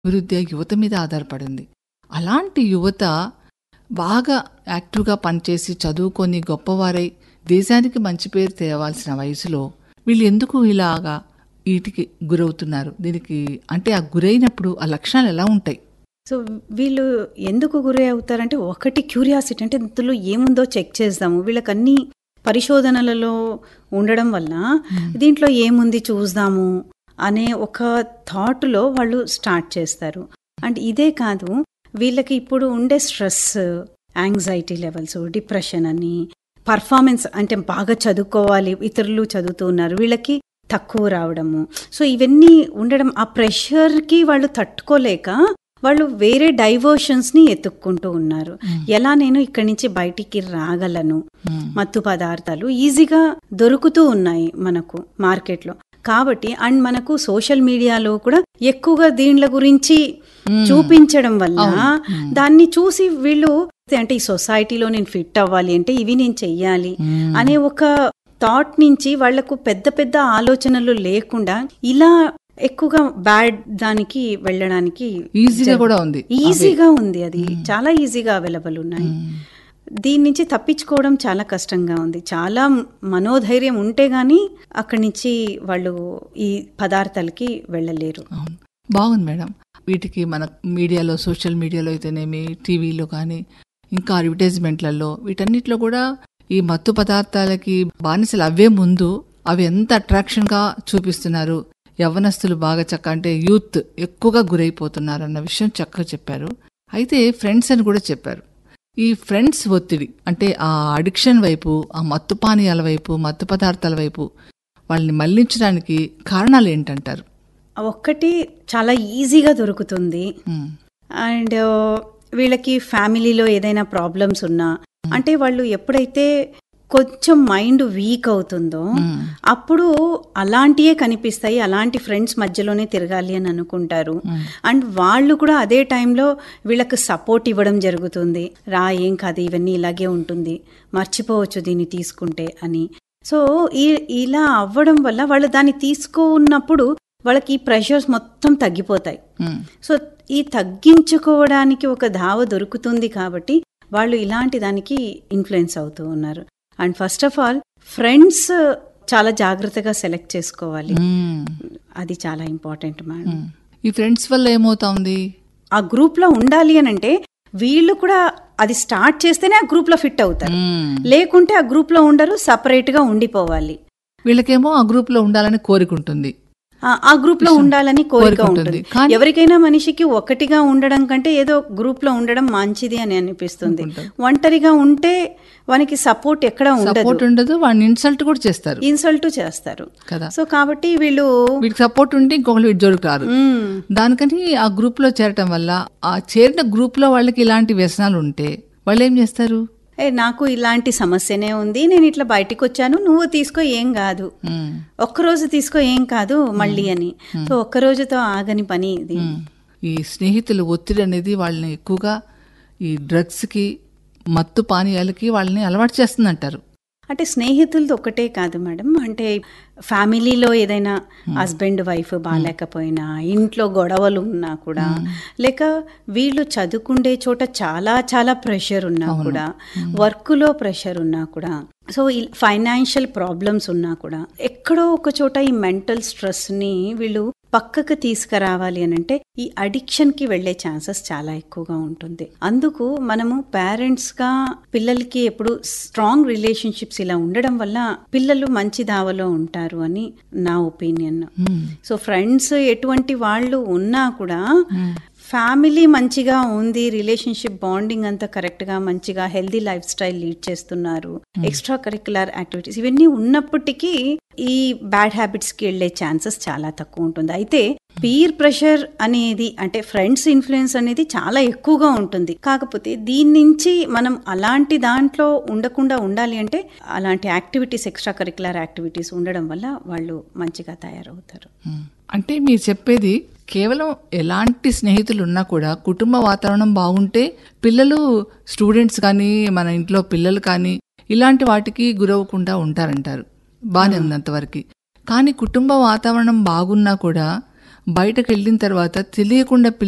అభివృద్ధి యువత మీద ఆధారపడింది అలాంటి యువత బాగా యాక్టివ్గా పనిచేసి చదువుకొని గొప్పవారై దేశానికి మంచి పేరు తేవాల్సిన వయసులో వీళ్ళు ఎందుకు ఇలాగా వీటికి గురవుతున్నారు దీనికి అంటే ఆ గురైనప్పుడు ఆ లక్షణాలు ఎలా ఉంటాయి సో వీళ్ళు ఎందుకు గురి అవుతారంటే ఒకటి క్యూరియాసిటీ అంటే ఇందులో ఏముందో చెక్ చేద్దాము వీళ్ళకి అన్ని పరిశోధనలలో ఉండడం వల్ల దీంట్లో ఏముంది చూద్దాము అనే ఒక థాట్లో వాళ్ళు స్టార్ట్ చేస్తారు అండ్ ఇదే కాదు వీళ్ళకి ఇప్పుడు ఉండే స్ట్రెస్ యాంగ్జైటీ లెవెల్స్ డిప్రెషన్ అని పర్ఫార్మెన్స్ అంటే బాగా చదువుకోవాలి ఇతరులు చదువుతూ ఉన్నారు వీళ్ళకి తక్కువ రావడము సో ఇవన్నీ ఉండడం ఆ ప్రెషర్కి వాళ్ళు తట్టుకోలేక వాళ్ళు వేరే డైవర్షన్స్ని ఎత్తుక్కుంటూ ఉన్నారు ఎలా నేను ఇక్కడి నుంచి బయటికి రాగలను మత్తు పదార్థాలు ఈజీగా దొరుకుతూ ఉన్నాయి మనకు మార్కెట్లో కాబట్టి అండ్ మనకు సోషల్ మీడియాలో కూడా ఎక్కువగా దీనిల గురించి చూపించడం వల్ల దాన్ని చూసి వీళ్ళు అంటే ఈ సొసైటీలో నేను ఫిట్ అవ్వాలి అంటే ఇవి నేను చెయ్యాలి అనే ఒక థాట్ నుంచి వాళ్లకు పెద్ద పెద్ద ఆలోచనలు లేకుండా ఇలా ఎక్కువగా బ్యాడ్ దానికి వెళ్ళడానికి ఈజీగా కూడా ఉంది ఈజీగా ఉంది అది చాలా ఈజీగా అవైలబుల్ ఉన్నాయి దీని నుంచి తప్పించుకోవడం చాలా కష్టంగా ఉంది చాలా మనోధైర్యం ఉంటే గానీ అక్కడి నుంచి వాళ్ళు ఈ పదార్థాలకి వెళ్ళలేరు అవును బాగుంది మేడం వీటికి మన మీడియాలో సోషల్ మీడియాలో అయితేనేమి టీవీలో కానీ ఇంకా అడ్వర్టైజ్మెంట్లలో వీటన్నిటిలో కూడా ఈ మత్తు పదార్థాలకి బానిసలు అవే ముందు అవి ఎంత అట్రాక్షన్గా చూపిస్తున్నారు యవ్వనస్తులు బాగా చక్క అంటే యూత్ ఎక్కువగా గురైపోతున్నారు అన్న విషయం చక్కగా చెప్పారు అయితే ఫ్రెండ్స్ అని కూడా చెప్పారు ఈ ఫ్రెండ్స్ ఒత్తిడి అంటే ఆ అడిక్షన్ వైపు ఆ మత్తు పానీయాల వైపు మత్తు పదార్థాల వైపు వాళ్ళని మళ్లించడానికి కారణాలు ఏంటంటారు ఒక్కటి చాలా ఈజీగా దొరుకుతుంది ఉమ్, అండ్ వీళ్ళకి ఫ్యామిలీలో ఏదైనా ప్రాబ్లమ్స్ ఉన్నా అంటే వాళ్ళు ఎప్పుడైతే కొంచెం మైండ్ వీక్ అవుతుందో ఉమ్, అప్పుడు అలాంటియే కనిపిస్తాయి అలాంటి ఫ్రెండ్స్ మధ్యలోనే తిరగాలి అని అనుకుంటారు ఉమ్. అండ్ వాళ్ళు కూడా అదే టైంలో వీళ్ళకి సపోర్ట్ ఇవ్వడం జరుగుతుంది రా ఏం కాదు ఇవన్నీ ఇలాగే ఉంటుంది మర్చిపోవచ్చు దీన్ని తీసుకుంటే అని సో ఈ ఇలా అవ్వడం వల్ల వాళ్ళు దాన్ని తీసుకున్నప్పుడు వాళ్ళకి ఈ ప్రెషర్స్ మొత్తం తగ్గిపోతాయి ఉమ్. సో ఈ తగ్గించుకోవడానికి ఒక ధావ దొరుకుతుంది కాబట్టి వాళ్ళు ఇలాంటి దానికి ఇన్ఫ్లుయెన్స్ అవుతూ ఉన్నారు and first of all friends చాలా జాగ్రత్తగా సెలెక్ట్ చేసుకోవాలి ఉమ్, అది చాలా ఇంపార్టెంట్ మేడం ఉమ్. ఈ ఫ్రెండ్స్ వల్ల ఏమవుతోంది ఆ గ్రూప్ లో ఉండాలి అని అంటే వీళ్ళు కూడా అది స్టార్ట్ చేస్తేనే ఆ గ్రూప్ లో ఫిట్ అవుతారు ఉమ్. లేకుంటే ఆ గ్రూప్ లో ఉండరు సపరేట్ గా ఉండిపోవాలి వీళ్ళకేమో ఆ గ్రూప్ లో ఉండాలని కోరికుంటుంది ఆ- ఆ గ్రూప్ లో ఉండాలని కోరిక కోరిక ఉంటుంది. ఉంటుంది కానీ- ఎవరికైనా మనిషికి ఒకటిగా ఉండడం కంటే ఏదో గ్రూప్ లో ఉండడం మంచిది అని అనిపిస్తుంది అనుకుంటారు. ఒంటరిగా ఉంటే వానికి సపోర్ట్ ఎక్కడ ఉండదు సపోర్ట్ ఉండదు వాడిని ఇన్సల్ట్ కూడా చేస్తారు ఇన్సల్ట్ చేస్తారు కదా సో కాబట్టి వీళ్ళు వీడికి సపోర్ట్ ఉంటే ఇంకొకరు వీడి జోలికి రారు మ్మ్, దానికని ఆ గ్రూప్ లో చేరటం వల్ల ఆ చేరిన గ్రూప్ లో వాళ్ళకి ఇలాంటి వ్యసనాలు ఉంటే వాళ్ళు ఏం చేస్తారు ఏ నాకు ఇలాంటి సమస్యనే ఉంది నేను ఇట్లా బయటికి వచ్చాను నువ్వు తీసుకో ఏం కాదు ఉమ్, ఒక్కరోజు తీసుకో ఏం కాదు మళ్ళీ అని సో ఒక్క రోజుతో ఆగని పని ఇది ఉమ్. ఈ స్నేహితుల ఒత్తిడి అనేది వాళ్ళని ఎక్కువగా ఈ డ్రగ్స్ కి మత్తు పానీయాలకి వాళ్ళని అలవాటు చేస్తుందంటారు అంటే స్నేహితులతో ఒకటే కాదు మేడం అంటే ఫ్యామిలీలో ఏదైనా హస్బెండ్ వైఫ్ బాగాలేకపోయినా ఇంట్లో గొడవలు ఉన్నా కూడా లేక వీళ్ళు చదువుకుండే చోట చాలా చాలా ప్రెషర్ ఉన్నా కూడా వర్క్లో ప్రెషర్ ఉన్నా కూడా సో ఫైనాన్షియల్ ప్రాబ్లమ్స్ ఉన్నా కూడా ఎక్కడో ఒక చోట ఈ మెంటల్ స్ట్రెస్ని వీళ్ళు పక్కకు తీసుకురావాలి అని అంటే ఈ అడిక్షన్ కి వెళ్లే ఛాన్సెస్ చాలా ఎక్కువగా ఉంటుంది అందుకు మనము పేరెంట్స్ గా పిల్లలకి ఎప్పుడు స్ట్రాంగ్ రిలేషన్షిప్స్ ఇలా ఉండడం వల్ల పిల్లలు మంచి దావలో ఉంటారు అని నా ఒపీనియన్ ఉమ్, సో ఫ్రెండ్స్ ఎటువంటి వాళ్ళు ఉన్నా కూడా ఫ్యామిలీ మంచిగా ఉంది రిలేషన్షిప్ బాండింగ్ అంతా కరెక్ట్ గా మంచిగా హెల్దీ లైఫ్ స్టైల్ లీడ్ చేస్తున్నారు ఎక్స్ట్రా కరిక్యులర్ యాక్టివిటీస్ ఇవన్నీ ఉన్నప్పటికీ ఈ బ్యాడ్ హ్యాబిట్స్ కి వెళ్లే ఛాన్సెస్ చాలా తక్కువ ఉంటుంది అయితే పీర్ ప్రెషర్ అనేది అంటే ఫ్రెండ్స్ ఇన్ఫ్లుయెన్స్ అనేది చాలా ఎక్కువగా ఉంటుంది కాకపోతే దీని నుంచి మనం అలాంటి దాంట్లో ఉండకుండా ఉండాలి అంటే అలాంటి యాక్టివిటీస్ ఎక్స్ట్రా కరిక్యులర్ యాక్టివిటీస్ ఉండడం వల్ల వాళ్ళు మంచిగా తయారవుతారు ఉమ్. అంటే మీరు చెప్పేది కేవలం ఎలాంటి స్నేహితులు ఉన్నా కూడా కుటుంబ వాతావరణం బాగుంటే పిల్లలు స్టూడెంట్స్ కానీ మన ఇంట్లో పిల్లలు కానీ ఇలాంటి వాటికి గురవకుండా ఉంటారంటారు బాగానే ఉన్నంతవరకు కానీ కుటుంబ వాతావరణం బాగున్నా కూడా బయటకు వెళ్ళిన తర్వాత తెలియకుండా పిల్లలు